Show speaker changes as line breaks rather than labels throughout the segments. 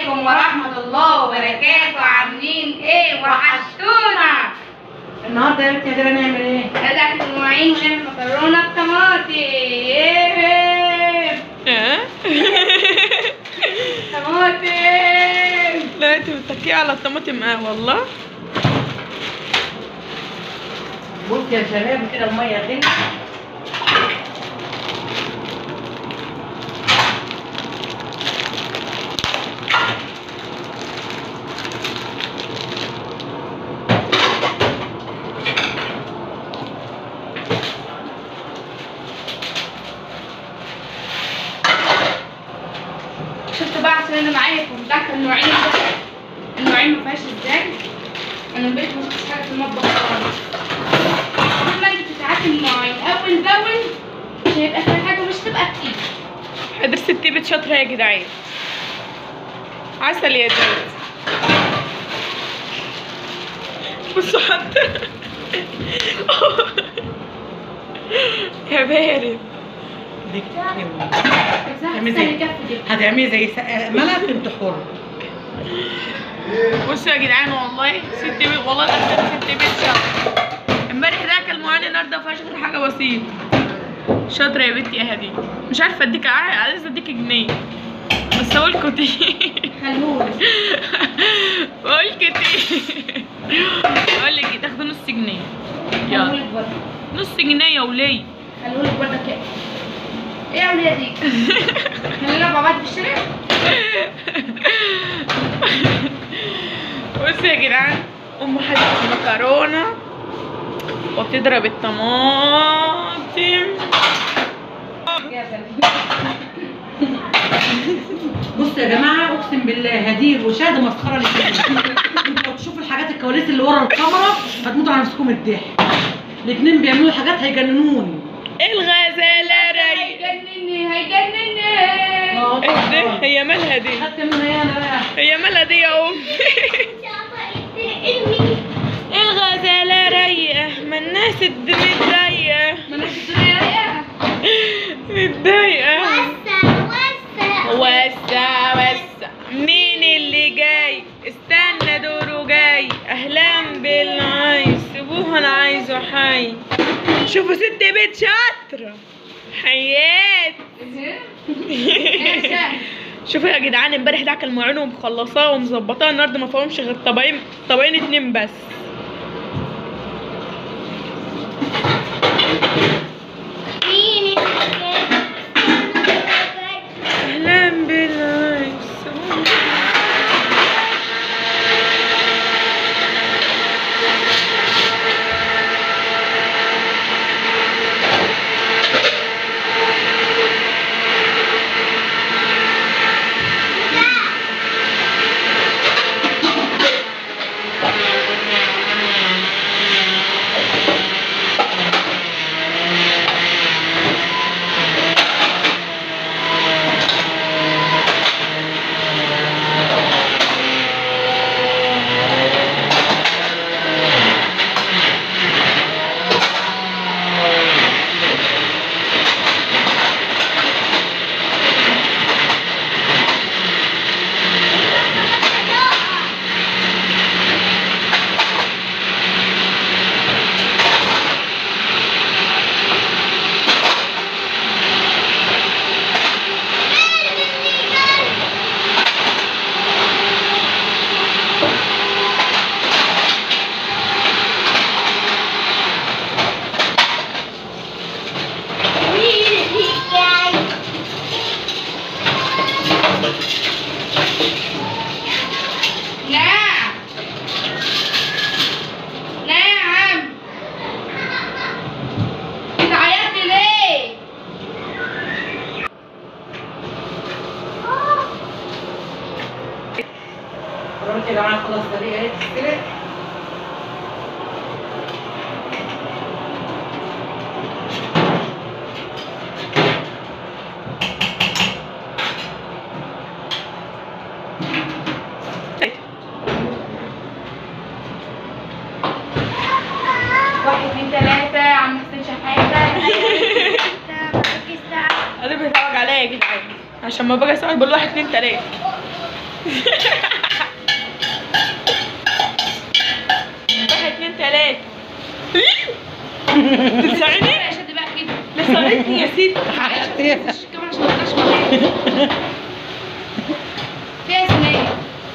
عليكم ورحمة الله وبركاته عاملين ايه وحشتونا
النهارده يا بنتي هتبقى نعمل ايه؟
بدأت المواعين ونعمل مكرونة بطماطم إيه. طماطم
لا انت بتتكي على الطماطم اه والله
بص يا شباب كده الميه غلت
شفتوا بقى عشان انا معاكم متاكده النوعين دول النوعين ما فيهاش ازاي انا البيت ما شفتش حاجه في المطبخ خالص طول ما انت بتتعاتي المواعين اول باول مش هيبقى فيها حاجه مش تبقى كتير
حضر ستي بيت شاطرة يا جدعان عسل يا دود بصوا حتى يا بارد
دي كتير
تعملي
زي-
كف دي
هتعملي زي س- ملك انت حر
بصوا يا جدعان والله ست بيت والله ده ست بيت شاطرة امبارح ده كان معانا النهارده مفيهاش غير حاجة بسيطة شاطرة يا بنتي يا هدي مش عارفة اديك عايزة اديك جنيه بس اقول كتير
خلوه
بقول كتير بقول لك إيه، تاخدوا نص جنيه يلا
خلوه برضه
نص جنيه يا وليه
خلوه برضه كده ايه يا ولادي خلينا مع بعض في الشارع
بصوا يا جدعان ام حاطه مكرونه وبتضرب الطماطم
يا سلام
بصوا يا جماعه اقسم بالله هدير وشاهد مسخره الاثنين انتوا لو تشوفوا الحاجات الكواليس اللي ورا الكاميرا هتموتوا على نفسكم الضحك الاثنين بيعملوا حاجات هيجننوني
الغزاله رايقه
هيجنني هيجنني
اه
ايه ده هي مالها دي
خدت منها ايه انا بقى
هي مالها دي يا ام الغزاله رايقه ما الناس الد- متضايقه
ما انا في الدنيا رايقه
متضايقه وسع وسع مين اللي جاي استنى دوره جاي اهلا بالعايز سيبوها انا عايزه حي شوفوا ست بيت شاطره حيات شوفوا يا جدعان امبارح ده كان معين ومخلصاه ومظبطاه النهارده ما فيهمش غير طبقين طبقين اتنين بس اهلا بالعايز
نعم نعم انت عيطت ليه؟
قررت يا جماعه خلاص ده هي ايه تستلق
واحد اتنين تلاتة عم حسين شحاتة
انا بيتفرج عليا يا جدعان عشان ما باجي اسال بقول واحد اتنين تلاته واحد اتنين تلاتة تساعدني؟
يا شد بقى كده
لا ساعدني يا ستي
معلش كمان عشان ما تطلعش معايا فيها سنين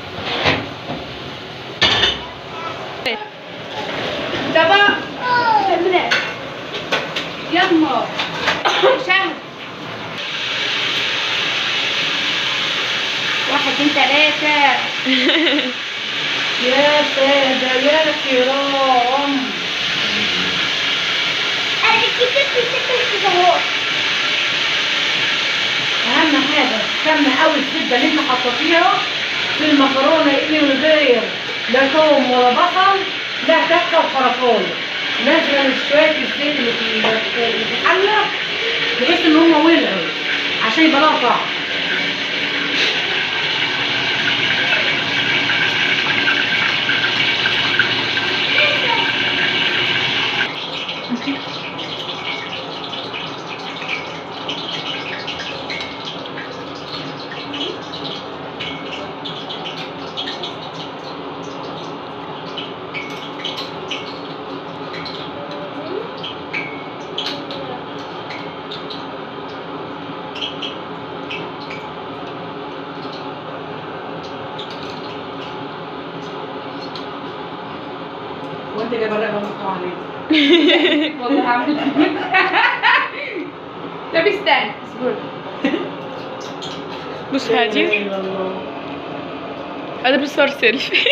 ده بقى تعملها يما شهد واحد اتنين تلاتة
يا سادة يا كرام اهم حاجه سمنه قوي الزبده اللي انت حطيتيها في المكرونه اللي من غير لا توم ولا بصل لا تكه وخرفان لازم شويه الزيت اللي في اللي في الحله بحيث ان هم ولعوا عشان يبقى لها طعم وانت جايبه الرقبه مقطوعه عليك
والله عملت طب استنى اصبر
بص هادي انا بصور سيلفي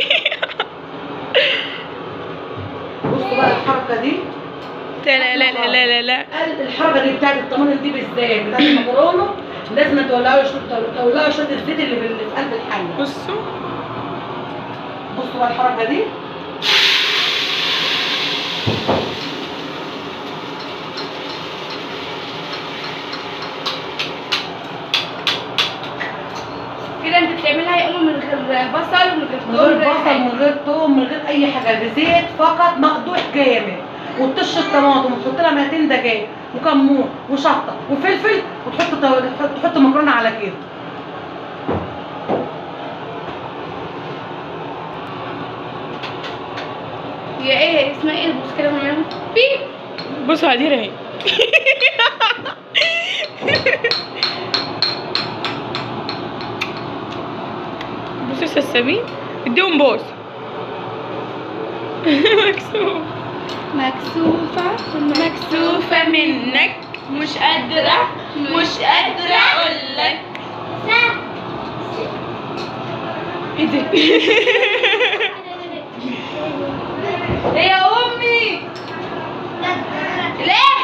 بصوا بقى الحركه دي
لا لا لا لا لا لا
قال الحركه دي بتاعت الطماطم دي بالذات بتاعت المكرونه لازم تولعوا شويه تولعوا شويه الزيت اللي في اللي في قلب الحله
بصوا
بصوا بقى الحركه دي
كده انت بتعملها يا اما من غير بصل ومن غير
من غير
توم،
بصل من غير توم من غير اي حاجه بزيت فقط مقدوح جامد وتطش الطماطم وتحط لها معلقتين دجاج وكمون وشطه وفلفل وتحط تحط, تحط مكرونه على كده
هي ايه اسمها ايه بص كده من بيب
بص هدير اهي بص السلسبيل اديهم بوس مكسوف
مكسوفة
مكسوفة منك مش قادرة مش قادرة اقولك ايه ده
ايه يا امي ليه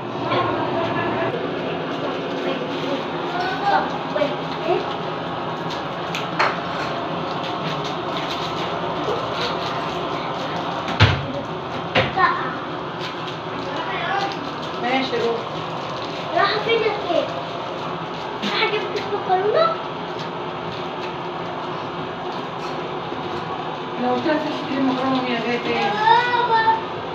ماشي روح
راح فين الكيك؟ راح اجيب كيس مكرونه
لو قلت لها تشتري مكرونه وهي جايه تاني
بابا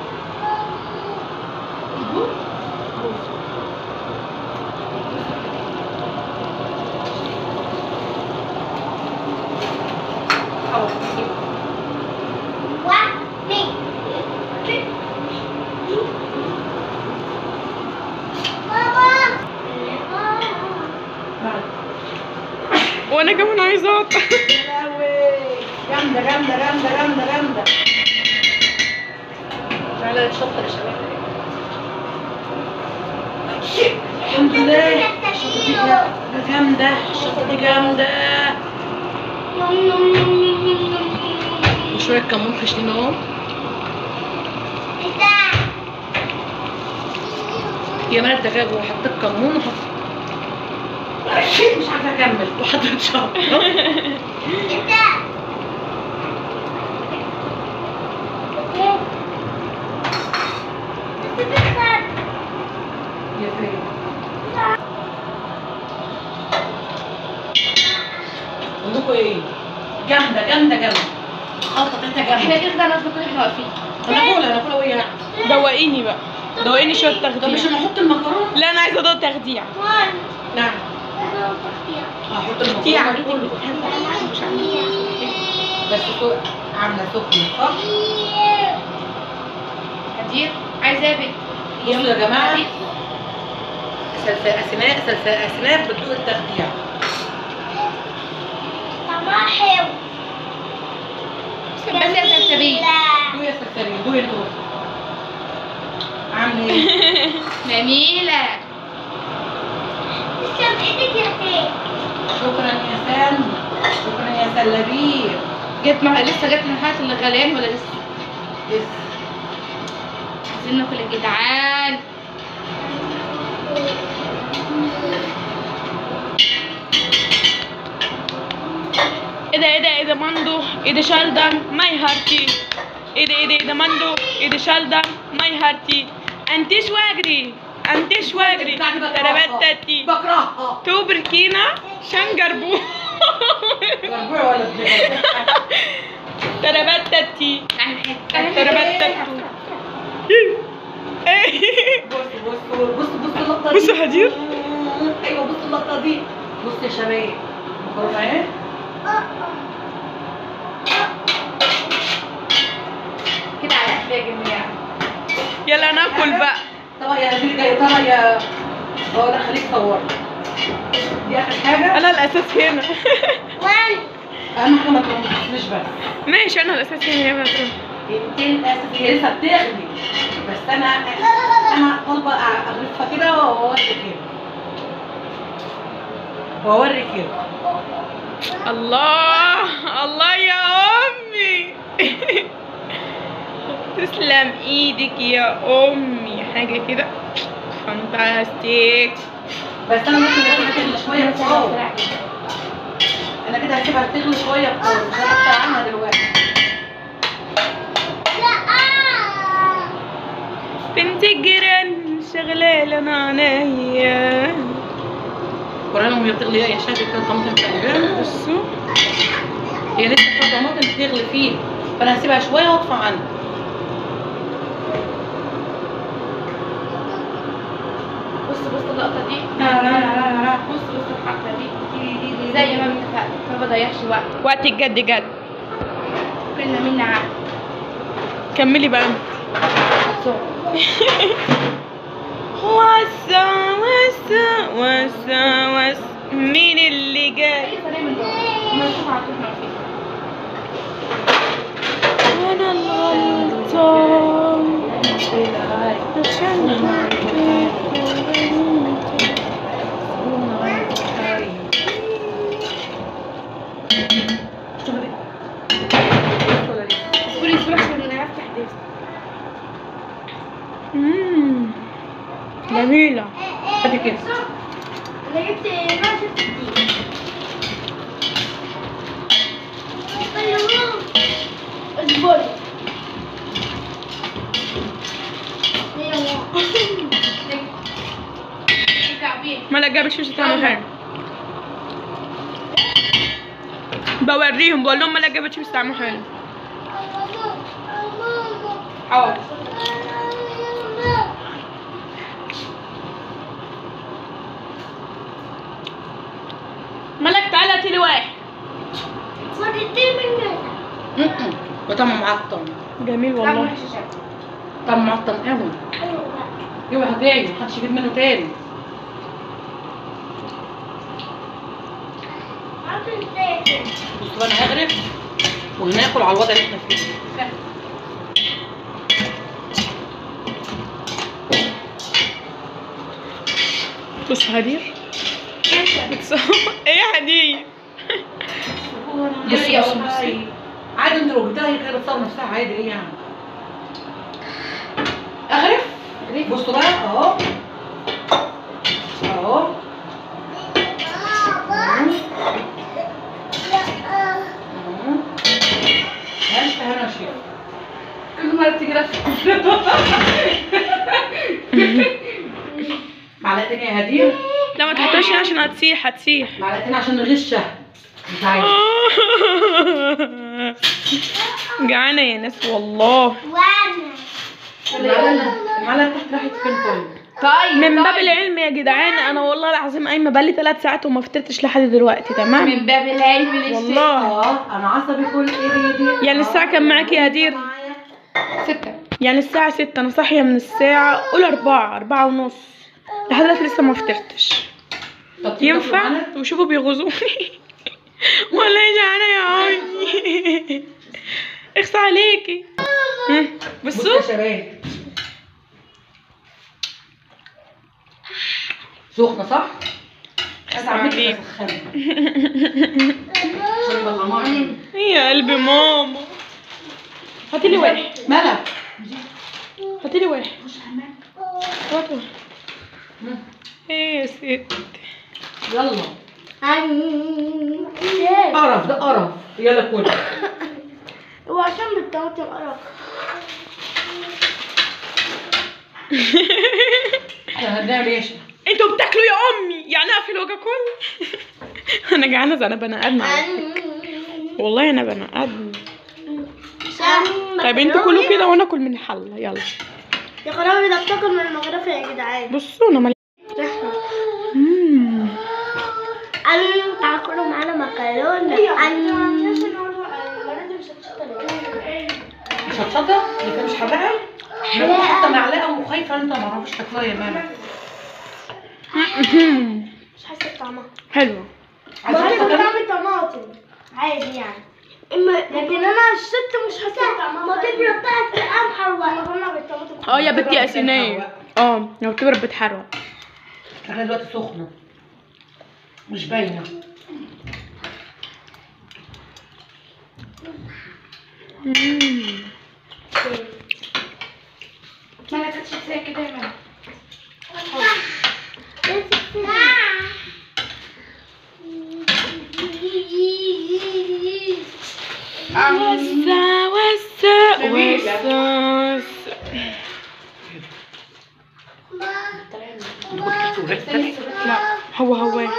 خلاص
واحد اثنين بابا
بعد
وانا كمان عايزة اقطع
يا لهوي جامده جامده جامده جامده جامده تعالى الشطه يا شباب الحمد لله الشطه دي جامده الشطه دي جامده وشويه كمون خشنين اهو يا مرات دجاج وحطيت كمون وحطيت مش عارفه اكمل وحطيت شطه يا فين اقول لكم ايه جامده جامده جامده الخلطه بتاعتها
احنا
جامده
كده نظبط احنا واقفين
انا اكلها انا اكلها وهي
دوقيني بقى دوقيني شوية
طب مش
تخديع
انا احط المكرونه
لا انا عايزة ادوق تخديع
نعم احط المكرونه كله بس سو- عامله سخنه صح؟
هدير عايزة ايه يا بنت؟
بصوا يا جماعه
هدير.
سلسال اسماء سلسال اسماء بتدوق التخديع
طعمها حلو
بس يا سلسبيل
دوق يا سلسالين دوق انتوا عامله ايه؟
جميلة
تسلم ايدك يا خير
شكرا يا سام شكرا يا سلبير
جت مع... لسه جت مرحلة الغليان ولا لسه؟
لسه
عايزين ناكل يا جدعان
ايه ده ايه ده ايه ده مندو ايه ده شالدم ماي هارتي ايه ده ايه ده ايه ده مندو ايه ده شالدم ماي هارتي انتي شواجري انتي شواجري
بتاعتي بكرهها.
تربتتي
بكرهها
تو بركينا شنجربو
مربوع ولا ابن
تربتتي
تعالي حاجة
تربتتو
بص بص بص بص اللقطه دي
بصوا هدير.
ايوه بص اللقطه دي بص يا شباب مكرونه اهي
كده على أحلى جميع
يلا ناكل بقى
طبعا يا هدير جاي طبعا يا اه لا خليك صور دي اخر حاجه
انا الاساس هنا
وان
اهم حاجه ما تنقصنيش بس
ماشي انا الاساس هنا يا بنت
انت للاسف هي لسه بتغلي بس انا انا طالبه اغرفها كده واوري كده واوري كده
الله الله يا امي تسلم ايدك يا امي حاجه كده فانتاستيك
بس انا ممكن اسيبها تغلي شويه خالص انا كده هسيبها تغلي شويه خالص مش هفتح عنها دلوقتي
بنت الجيران شغلة لنا عينيا
ورانا وهي بتغلي هي شايفه كده طماطم تقريبا
بصوا
هي لسه فيها طماطم بتغلي فيه فانا هسيبها شويه واطفى عنها
بص بص اللقطة دي
لا لا لا لا
بص بص الحركة دي زي ما اتفقنا ما بضيعش وقت
وقت الجد جد
كلنا منا عقل
كملي بقى وسا وسا وسا وسا مين اللي جاي
اي طريقة من دول ما نشوف على طول ما فيه
وانا الغلطان عشان
اصبري اصبري عشان انا افتح ديس
مم. جميلة
ادي كده
انا جبت ما شفت دي اصبري
كعبين
ما جابش وش طعمه حلو بوريهم بقول لهم ما جابتش وش طعمه حلو
حاضر
ملك تعالى تلي واحد
وطعمه معطم
جميل
طعمه
والله
وحش يا شباب
طعمه معطم قوي اوعى تاني محدش يجيب منه تاني بصوا انا هغرف وهناكل على الوضع اللي احنا فيه
بص هدير بتصور ايه يا هدير
بصي بصي بصي عادي انت لو جبتها هي كده بتصور نفسها عادي ايه يعني اغرف بصوا بقى اهو اهو اهو الف هنا يا شيخ
كل مرة تيجي رفع
معلقتين يا هدير
لا ما تحطهاش هنا عشان هتسيح هتسيح
معلقتين عشان نغشها مش عايزه
جعانة يا ناس والله
وانا
المعلقه المعلقه تحت راحت فين كله
طيب
من باب
طيب.
العلم يا جدعان انا والله العظيم قايمه بقالي ثلاث ساعات وما فطرتش لحد دلوقتي تمام
من باب العلم للست
والله
اه انا عصبي كل ايه دي
يعني الساعة كام معاكي يا هدير؟
ستة
يعني الساعة ستة أنا صاحية من الساعة قول أربعة أربعة ونص لحد دلوقتي لسه ما فطرتش ينفع وشوفوا بيغزوني والله جعانة يا عمي اخصى عليكي ها،
بصوا
بصوا
يا شباب سخنة صح؟ اسعى منك
عليك.
بسخنها عشان يبقى طعمها
يا قلبي ماما هاتي لي واحد
ملك
هاتي لي واحد هات واحد. ايه يا ست
يلا
ايه
قرف ده قرف يلا كل
هو عشان بالطماطم قرف
احنا هنعمل ايه
انتوا بتاكلوا يا امي يعني اقفل واجي اكل انا جعانه زي انا بني ادم على فكرة. والله انا بني ادم طيب انتوا كلوا كده وانا اكل من الحله يلا
يا خرابي ده بتاكل من المغرفة يا جدعان
بصوا انا مل... مم.
أن تاكلوا معانا مكرونة أن
شطشطة اللي كان مش حراقة انا كنت حاطة معلقة وخايفة انت ما اعرفش تاكلها يا ماما
مش حاسة بطعمها
حلوه
عايزة
بحس
تاكلها؟
بطعم الطماطم عادي يعني لكن انا الست مش حاسة بطعمها ما تبرد بقى تبقى محروقة مكرونة بالطماطم
اه يا بنتي يا سينيه اه لو بتبرد بتحرق
احنا دلوقتي سخنة مش باينة
مم.
ما انا كنتش زي كده يا ماما
وسع وسع
جميل.
وسع
انت كنت بتقولي
لا هو هو